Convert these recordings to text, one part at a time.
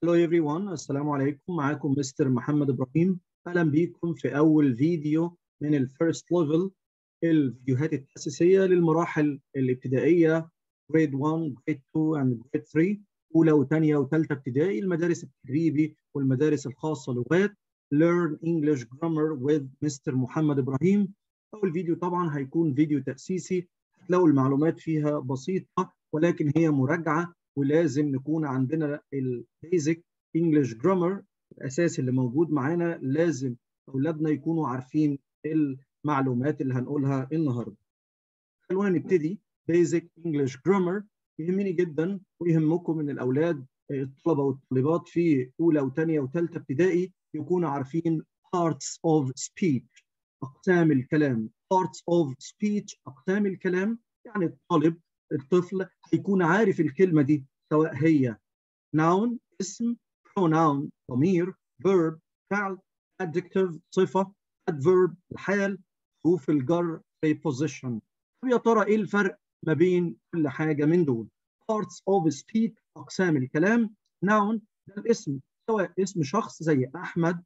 Hello everyone السلام عليكم معاكم مستر محمد ابراهيم اهلا بيكم في اول فيديو من الفيرست ليفل الفيديوهات التاسيسيه للمراحل الابتدائيه grade 1 grade 2 and grade 3 اولى وثانيه وثالثه ابتدائي المدارس التجريبي والمدارس الخاصه لغات learn English grammar with مستر محمد ابراهيم اول فيديو طبعا هيكون فيديو تاسيسي هتلاقوا المعلومات فيها بسيطه ولكن هي مراجعه ولازم نكون عندنا البيزك انجلش جرامر الاساس اللي موجود معانا لازم اولادنا يكونوا عارفين المعلومات اللي هنقولها النهارده. خلونا نبتدي بيزك انجلش جرامر يهمني جدا ويهمكم ان الاولاد الطلبه والطالبات في اولى وثانيه وثالثه ابتدائي يكونوا عارفين parts of speech اقسام الكلام parts of speech اقسام الكلام يعني الطالب الطفل هيكون عارف الكلمة دي سواء هي noun اسم pronoun ضمير verb فعل adjective صفة adverb الحال حروف الجر preposition طب يا ترى ايه الفرق ما بين كل حاجة من دول parts of speech أقسام الكلام noun ده الاسم سواء اسم شخص زي أحمد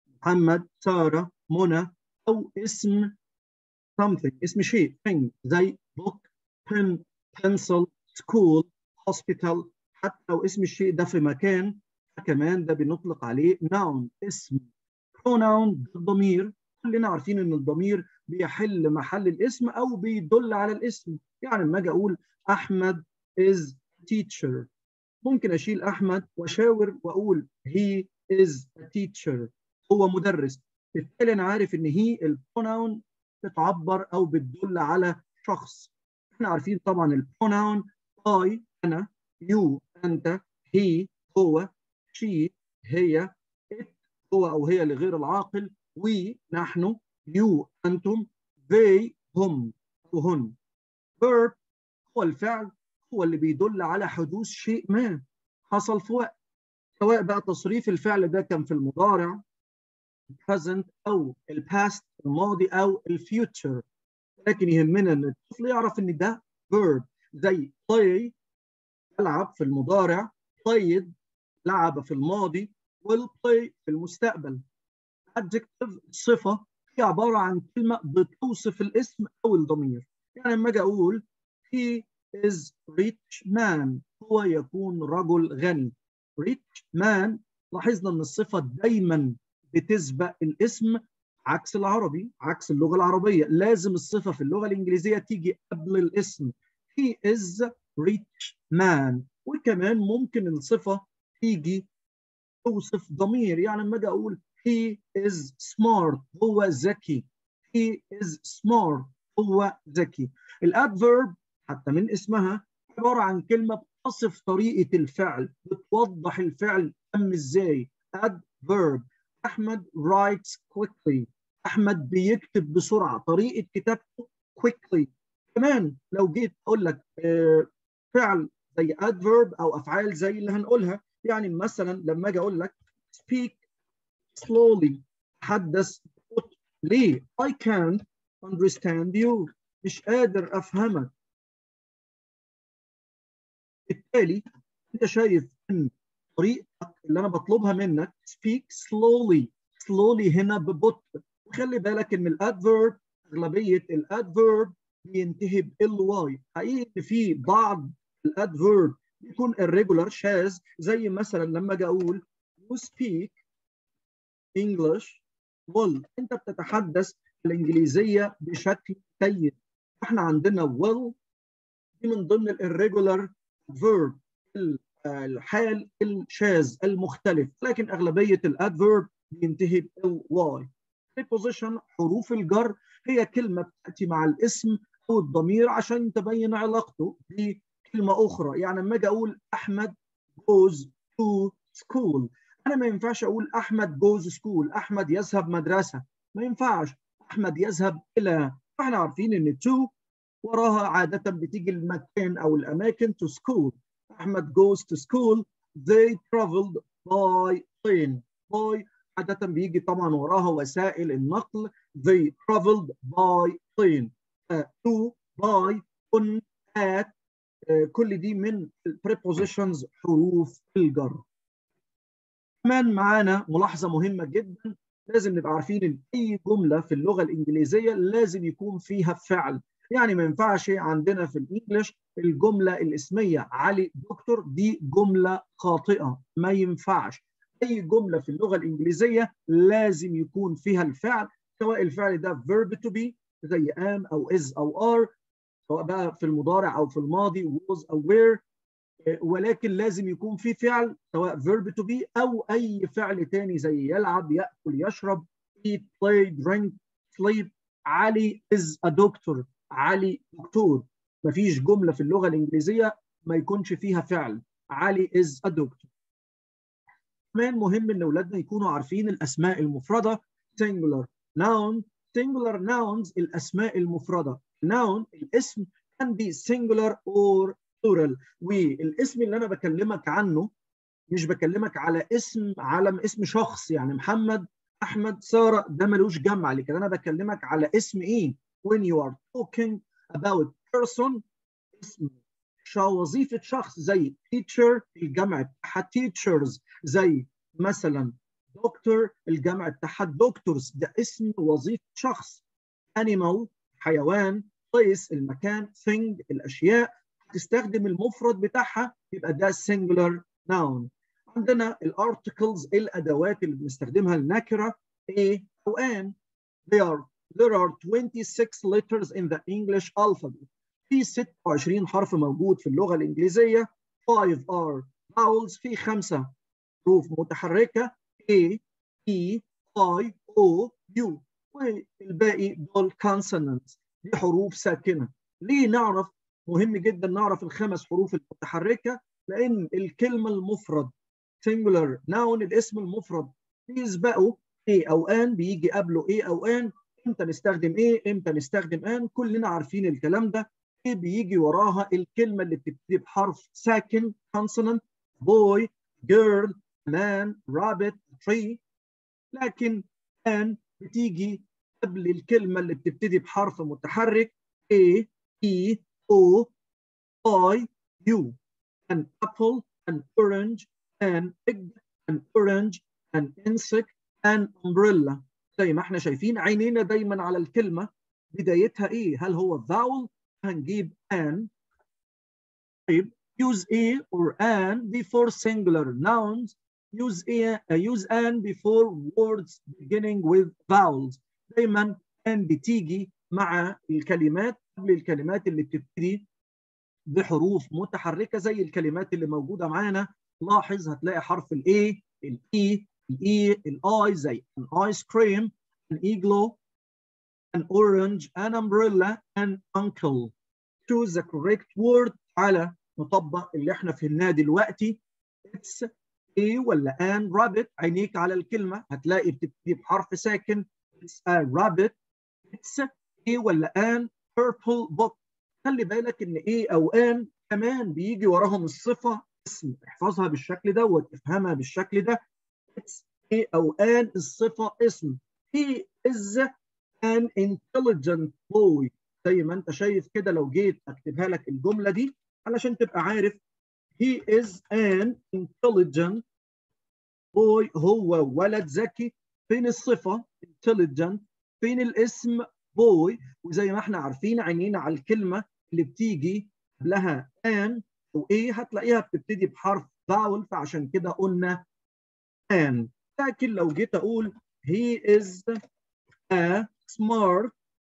محمد سارة منى أو اسم something اسم شيء thing زي book pen pencil school hospital حتى لو اسم الشيء ده في مكان فكمان ده بنطلق عليه noun اسم pronoun الضمير كلنا عارفين ان الضمير بيحل محل الاسم او بيدل على الاسم يعني لما اجي اقول احمد is teacher ممكن اشيل احمد واشاور واقول he is a teacher هو مدرس بالتالي انا عارف ان هي البروناون بتعبر او بتدل على شخص احنا عارفين طبعا البروناون I انا you انت he هو she هي it هو او هي لغير العاقل we نحن you انتم they هم وهن verb هو الفعل هو اللي بيدل على حدوث شيء ما حصل في وقت سواء بقى تصريف الفعل ده كان في المضارع present او الباست الماضي او الفيوتشر لكن يهمنا ان الطفل يعرف ان ده verb زي play يلعب في المضارع played لعب في الماضي will play في المستقبل adjective صفة هي عبارة عن كلمة بتوصف الاسم أو الضمير يعني لما أجي أقول he is rich man هو يكون رجل غني rich man لاحظنا أن الصفة دايما بتسبق الاسم عكس العربي عكس اللغة العربية لازم الصفة في اللغة الإنجليزية تيجي قبل الاسم he is rich man وكمان ممكن الصفة تيجي توصف ضمير يعني لما أجي أقول he is smart هو ذكي he is smart هو ذكي الادفيرب حتى من اسمها عبارة عن كلمة بتصف طريقة الفعل بتوضح الفعل تم ازاي adverb أحمد writes quickly أحمد بيكتب بسرعة طريقة كتابته quickly كمان لو جيت أقول لك فعل زي adverb أو أفعال زي اللي هنقولها يعني مثلا لما أجي أقول لك speak slowly تحدث ليه I can't understand you مش قادر أفهمك بالتالي أنت شايف إن طريقتك اللي أنا بطلبها منك speak slowly slowly هنا ببطء وخلي بالك ان الادفيرب اغلبيه الادفيرب بينتهي ب ly حقيقي ان في بعض الادفيرب بيكون irregular شاذ زي مثلا لما اجي اقول you speak English well انت بتتحدث الانجليزيه بشكل جيد احنا عندنا well دي من ضمن الirregular verb الحال الشاذ المختلف لكن اغلبيه الادفيرب بينتهي ب ly preposition حروف الجر هي كلمة بتأتي مع الاسم أو الضمير عشان تبين علاقته بكلمة أخرى يعني لما أجي أقول أحمد goes to school أنا ما ينفعش أقول أحمد goes school أحمد يذهب مدرسة ما ينفعش أحمد يذهب إلى احنا عارفين إن to وراها عادة بتيجي المكان أو الأماكن to school أحمد goes to school they traveled by plane by عادة بيجي طبعا وراها وسائل النقل they traveled by plane uh, to by on at uh, كل دي من prepositions حروف الجر كمان معانا ملاحظة مهمة جدا لازم نبقى عارفين ان اي جملة في اللغة الانجليزية لازم يكون فيها فعل يعني ما ينفعش عندنا في الانجليش الجملة الاسمية علي دكتور دي جملة خاطئة ما ينفعش اي جملة في اللغة الانجليزية لازم يكون فيها الفعل سواء الفعل ده verb to be زي am او is او are سواء بقى في المضارع او في الماضي was او were ولكن لازم يكون في فعل سواء verb to be او اي فعل تاني زي يلعب ياكل يشرب eat play drink sleep علي is a doctor علي دكتور مفيش جمله في اللغه الانجليزيه ما يكونش فيها فعل علي is a doctor كمان مهم ان اولادنا يكونوا عارفين الاسماء المفرده singular noun singular nouns الاسماء المفرده noun الاسم can be singular or plural والاسم اللي انا بكلمك عنه مش بكلمك على اسم علم اسم شخص يعني محمد احمد ساره ده ملوش جمع لكن انا بكلمك على اسم ايه when you are talking about person اسم وظيفه شخص زي teacher الجمع بتاعها teachers زي مثلا دكتور الجمع بتاعها doctors ده اسم وظيفه شخص animal حيوان place المكان thing الاشياء تستخدم المفرد بتاعها يبقى ده singular noun عندنا الارتكلز الادوات اللي بنستخدمها النكره a او an they are there are 26 letters in the English alphabet في 26 حرف موجود في اللغه الانجليزيه 5 are vowels في خمسه حروف متحركه a e i o u والباقي دول consonants دي حروف ساكنه ليه نعرف مهم جدا نعرف الخمس حروف المتحركه لان الكلمه المفرد singular noun الاسم المفرد بيسبقه a او ان بيجي قبله a او ان امتى نستخدم ايه امتى نستخدم ان كلنا عارفين الكلام ده ايه بيجي وراها الكلمه اللي بتبتدي بحرف ساكن consonant boy girl man rabbit tree لكن ان بتيجي قبل الكلمه اللي بتبتدي بحرف متحرك a e o i u an apple an orange an egg an orange an insect an umbrella زي ما احنا شايفين عينينا دايما على الكلمه بدايتها ايه هل هو vowel هنجيب an طيب use a or an before singular nouns use a uh, use an before words beginning with vowels دايما an بتيجي مع الكلمات قبل الكلمات اللي بتبتدي بحروف متحركه زي الكلمات اللي موجوده معانا لاحظ هتلاقي حرف الاي الاي الاي الاي زي an ice cream an igloo an orange an umbrella an uncle choose the correct word على نطبق اللي احنا فهمناه دلوقتي it's a ولا an rabbit عينيك على الكلمه هتلاقي بتبتدي بحرف ساكن it's a rabbit it's a ولا an purple book خلي بالك ان ايه او ان كمان بيجي وراهم الصفه اسم احفظها بالشكل دوت افهمها بالشكل ده it's a او an الصفه اسم he is an intelligent boy زي ما انت شايف كده لو جيت اكتبها لك الجمله دي علشان تبقى عارف he is an intelligent boy هو ولد ذكي فين الصفه intelligent فين الاسم boy وزي ما احنا عارفين عينينا على الكلمه اللي بتيجي قبلها an وايه هتلاقيها بتبتدي بحرف vowel فعشان كده قلنا an لكن لو جيت اقول he is a smart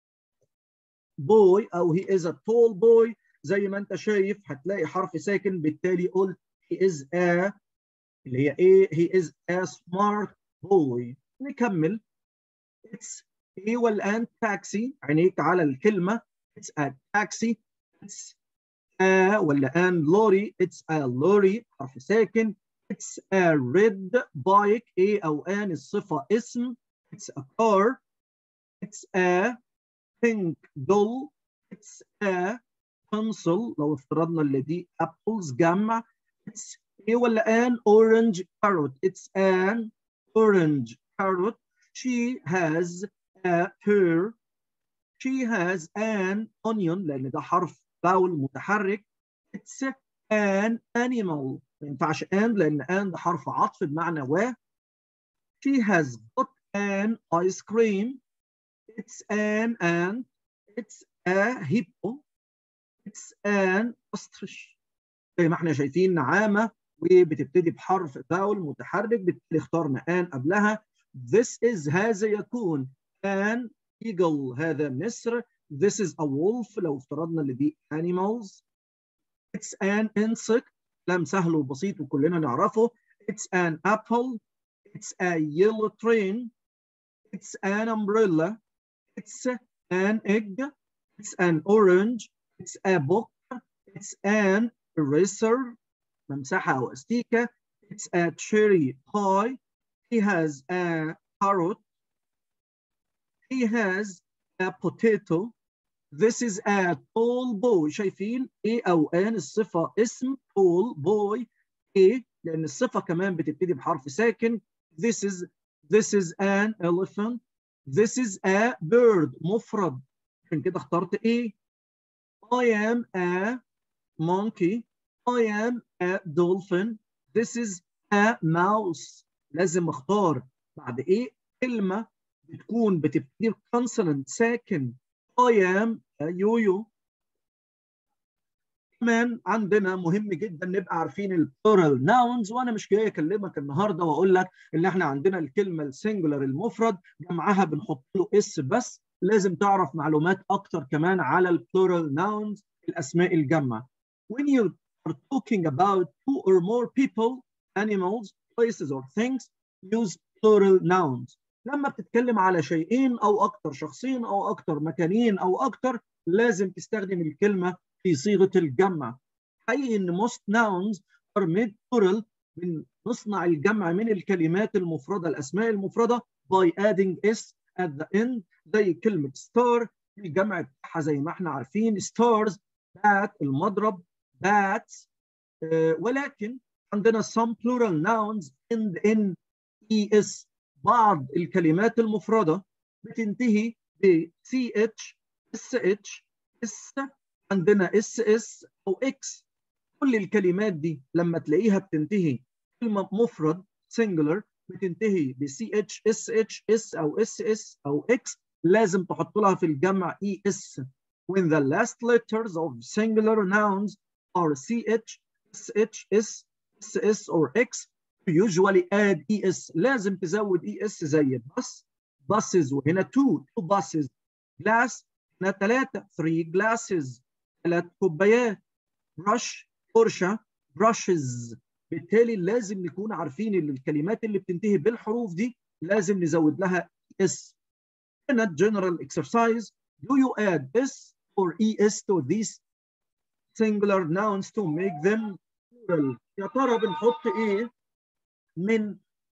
boy او he is a tall boy زي ما انت شايف هتلاقي حرف ساكن بالتالي قلت he is a اللي هي ايه he is a smart boy نكمل it's a والان taxi عينيك على الكلمة it's a taxi it's a ولا an lorry it's a lorry حرف ساكن it's a red bike a أو an الصفة اسم it's a car it's a pink doll it's a pencil لو افترضنا اللي دي apples جمع it's a ولا an orange carrot it's an orange carrot she has a pear she has an onion لأن ده حرف باول متحرك it's an animal ما ينفعش and لان and حرف عطف بمعنى و she has got an ice cream it's an ant it's a hippo it's an ostrich زي ما احنا شايفين نعامه وبتبتدي بحرف فاول متحرك بالتالي اخترنا an قبلها this is هذا يكون an eagle هذا نسر this is a wolf لو افترضنا اللي دي animals it's an insect كلام سهل وبسيط وكلنا نعرفه it's an apple it's a yellow train it's an umbrella it's an egg it's an orange it's a book it's an eraser ممسحة أو أستيكة it's a cherry pie he has a carrot he has a potato this is a tall boy شايفين ايه او ان الصفه اسم tall boy ايه لان الصفه كمان بتبتدي بحرف ساكن this is this is an elephant this is a bird مفرد عشان كده اخترت ايه I am a monkey I am a dolphin this is a mouse لازم اختار بعد ايه كلمه بتكون بتبتدي بكونسونانت ساكن I am a yo-yo كمان عندنا مهم جدا نبقى عارفين البلورال ناونز وانا مش جاي اكلمك النهارده واقول لك ان احنا عندنا الكلمه السنجولار المفرد جمعها بنحط له اس بس لازم تعرف معلومات اكتر كمان على البلورال ناونز الاسماء الجمع when you are talking about two or more people animals places or things use plural nouns لما بتتكلم على شيئين او اكتر شخصين او اكتر مكانين او اكتر لازم تستخدم الكلمه في صيغه الجمع حقيقي ان most nouns are made plural من نصنع الجمع من الكلمات المفرده الاسماء المفرده by adding s at the end زي كلمه star الجمع بتاعها زي ما احنا عارفين stars bat المضرب bats uh, ولكن عندنا some plural nouns end in es بعض الكلمات المفردة بتنتهي ب ch sh s عندنا ss أو x كل الكلمات دي لما تلاقيها بتنتهي كلمة مفرد singular بتنتهي ب ch sh s أو ss أو x لازم تحط لها في الجمع es when the last letters of singular nouns are ch sh s ss or x usually add es لازم تزود es زي بس buses وهنا two two buses glass هنا ثلاثة three glasses ثلاث كوبايات brush فرشة brushes بالتالي لازم نكون عارفين ان الكلمات اللي بتنتهي بالحروف دي لازم نزود لها اس هنا general exercise do you add s or es to these singular nouns to make them plural يا ترى بنحط ايه من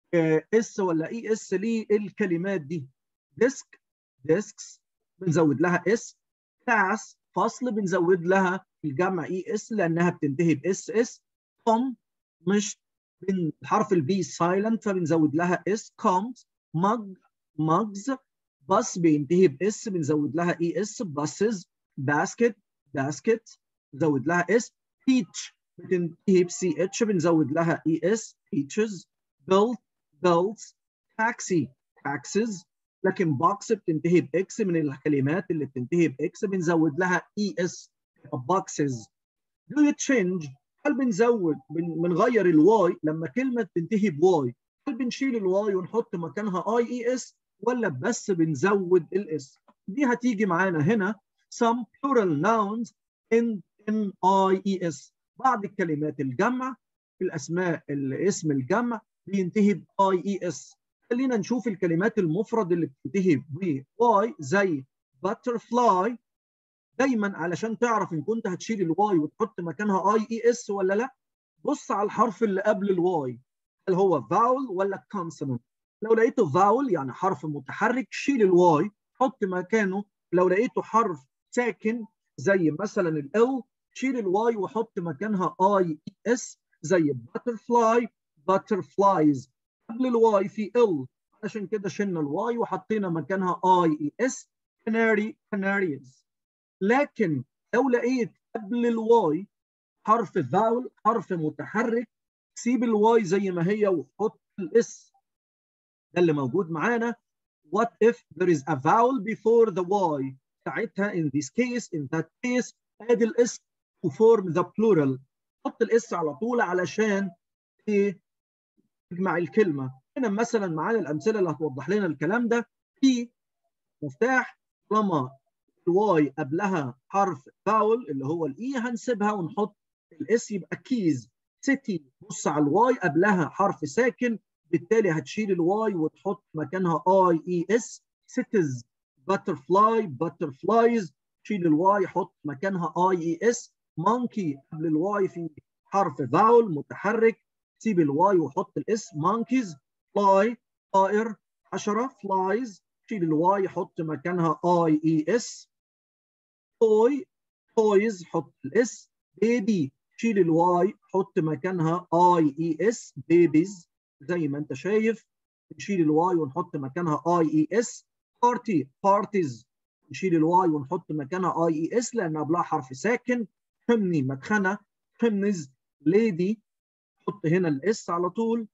اس ولا اي اس للكلمات دي ديسك ديسكس بنزود لها اس كلاس فصل بنزود لها الجمع اي اس لانها بتنتهي باس اس كوم مش حرف البي سايلنت فبنزود لها اس كومز مج مجز بس بينتهي باس بنزود لها اي اس باسز باسكت باسكت بنزود لها اس بيتش بتنتهي بسي اتش بنزود لها اي اس peaches belt belts taxi taxes لكن box بتنتهي باكس من الكلمات اللي بتنتهي باكس بنزود لها اي اس boxes do you change هل بنزود بنغير الواي لما كلمه بتنتهي بواي هل بنشيل الواي ونحط مكانها اي اي اس ولا بس بنزود الاس دي هتيجي معانا هنا some plural nouns in in i e s بعض الكلمات الجمع الاسماء الاسم الجمع بينتهي ب اي اي اس خلينا نشوف الكلمات المفرد اللي بتنتهي ب واي زي butterfly دايما علشان تعرف ان كنت هتشيل الواي وتحط مكانها اي اي اس ولا لا بص على الحرف اللي قبل الواي هل هو فاول ولا كونسونانت لو لقيته فاول يعني حرف متحرك شيل الواي حط مكانه لو لقيته حرف ساكن زي مثلا ال شيل الواي وحط مكانها اي اس زي butterfly butterflies قبل الواي في ال عشان كده شلنا الواي وحطينا مكانها اي اي اس canary canaries لكن لو لقيت قبل الواي حرف فاول حرف متحرك سيب الواي زي ما هي وحط الاس ده اللي موجود معانا what if there is a vowel before the y ساعتها in this case in that case ادي الاس to form the plural حط الاس على طول علشان ايه تجمع الكلمه هنا مثلا معانا الامثله اللي هتوضح لنا الكلام ده في مفتاح طالما الواي قبلها حرف فاول اللي هو الاي هنسيبها ونحط الاس يبقى كيز سيتي بص على الواي قبلها حرف ساكن بالتالي هتشيل الواي وتحط مكانها اي اي اس سيتيز باترفلاي باترفلايز شيل الواي حط مكانها اي اي اس مونكي قبل الواي في حرف فاول متحرك سيب الواي وحط الاس مونكيز فلاي طائر حشره فلايز شيل الواي حط مكانها اي اي اس توي تويز حط الاس بيبي شيل الواي حط مكانها اي اي اس بيبيز زي ما انت شايف نشيل الواي ونحط مكانها اي اي اس بارتي بارتيز نشيل الواي ونحط مكانها اي اي اس لان قبلها حرف ساكن حمني مدخنه حمنز ليدي حط هنا الاس على طول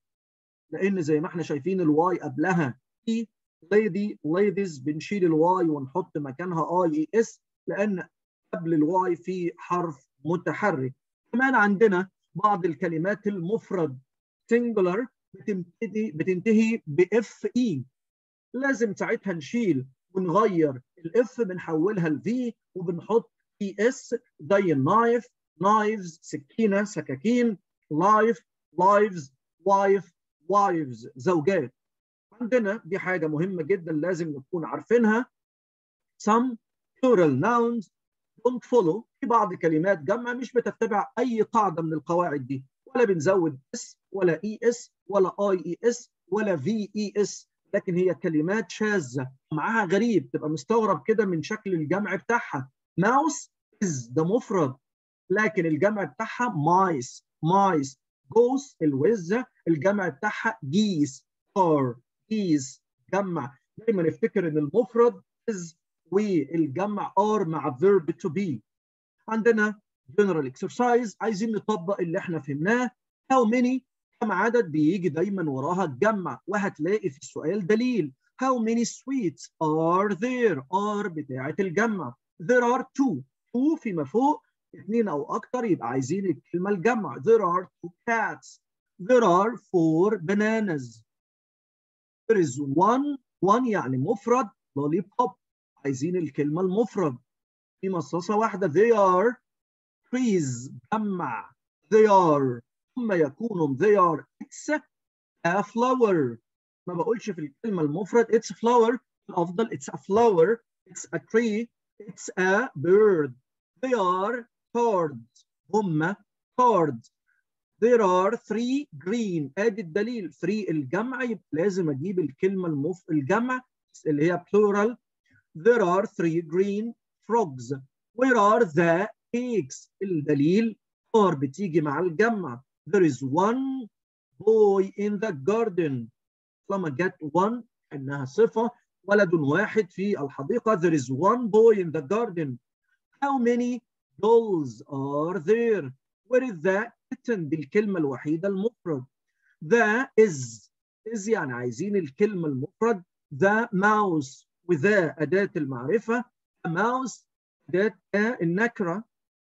لان زي ما احنا شايفين الواي قبلها اي ليدي ليديز بنشيل الواي ونحط مكانها اي اي اس لان قبل الواي في حرف متحرك كمان عندنا بعض الكلمات المفرد singular بتنتهي بتنتهي باف اي لازم ساعتها نشيل ونغير الاف بنحولها لفي وبنحط اي اس زي النايف نايفز سكينه سكاكين لايف لايفز وايف وايفز زوجات عندنا دي حاجه مهمه جدا لازم نكون عارفينها some plural nouns don't follow في بعض كلمات جمع مش بتتبع اي قاعده من القواعد دي ولا بنزود اس ولا اي اس ولا اي اي اس ولا في اي اس لكن هي كلمات شاذه معاها غريب تبقى مستغرب كده من شكل الجمع بتاعها ماوس از ده مفرد لكن الجمع بتاعها مايس مايس جوس الوزه الجمع بتاعها جيس ار جيس جمع دايما نفتكر ان المفرد از والجمع ار مع verb to be عندنا general exercise عايزين نطبق اللي احنا فهمناه how many كم عدد بيجي دايما وراها الجمع وهتلاقي في السؤال دليل how many sweets are there are بتاعة الجمع there are two two فيما فوق اثنين او اكتر يبقى عايزين الكلمة الجمع there are two cats there are four bananas there is one one يعني مفرد lollipop عايزين الكلمة المفرد في مصاصة واحدة they are trees جمع they are ثم يكون they are it's a flower ما بقولش في الكلمة المفرد it's flower الأفضل it's a flower it's a tree it's a bird they are cards هم cards there are three green ادي الدليل three الجمع يبقى لازم اجيب الكلمة المف الجمع اللي هي plural there are three green frogs where are the cakes الدليل are بتيجي مع الجمع there is one boy in the garden طالما جت one انها صفه ولد واحد في الحديقه there is one boy in the garden how many dolls are there where is the kitten بالكلمه الوحيده المفرد the is is يعني عايزين الكلمه المفرد the mouse وذا اداه المعرفه a mouse اداه النكره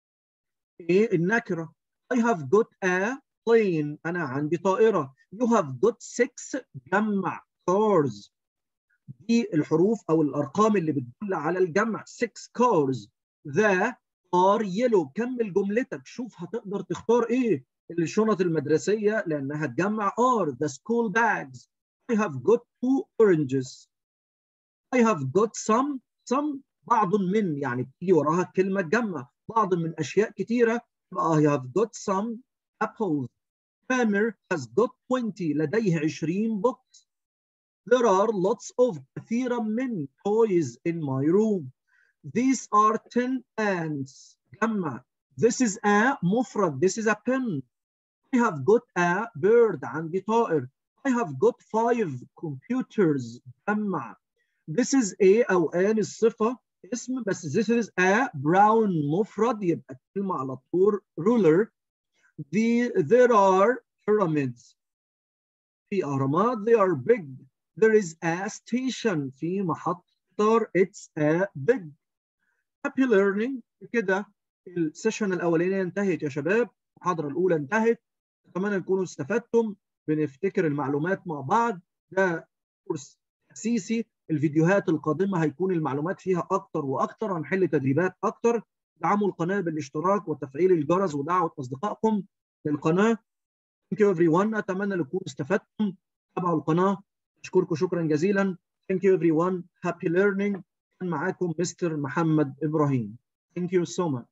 ايه النكره I have got a plane أنا عندي طائرة you have got six جمع cars دي الحروف أو الأرقام اللي بتدل على الجمع six cars the are yellow كمل جملتك شوف هتقدر تختار إيه الشنط المدرسية لأنها تجمع are the school bags I have got two oranges I have got some some بعض من يعني بتيجي وراها كلمة جمع بعض من أشياء كتيرة I have got some apples. Tamer has got 20 لديه 20 books. There are lots of كثيرا من toys in my room. These are 10 ants. جمع. This is a مفرد. This is a pen. I have got a bird. عندي طائر. I have got five computers. جمع. This is a أو an الصفة اسم بس this is a brown مفرد يبقى الكلمة على طول ruler. The, there are pyramids في أهرامات they are big there is a station في محطة قطار it's a big happy learning كده السيشن الأولانية انتهت يا شباب المحاضرة الأولى انتهت أتمنى تكونوا استفدتم بنفتكر المعلومات مع بعض ده كورس تأسيسي الفيديوهات القادمة هيكون المعلومات فيها أكتر وأكتر هنحل تدريبات أكتر دعموا القناة بالاشتراك وتفعيل الجرس ودعوة أصدقائكم للقناة Thank you everyone أتمنى أن تكونوا استفدتم تابعوا القناة أشكركم شكرا جزيلا Thank you everyone happy learning كان معاكم مستر محمد إبراهيم Thank you so much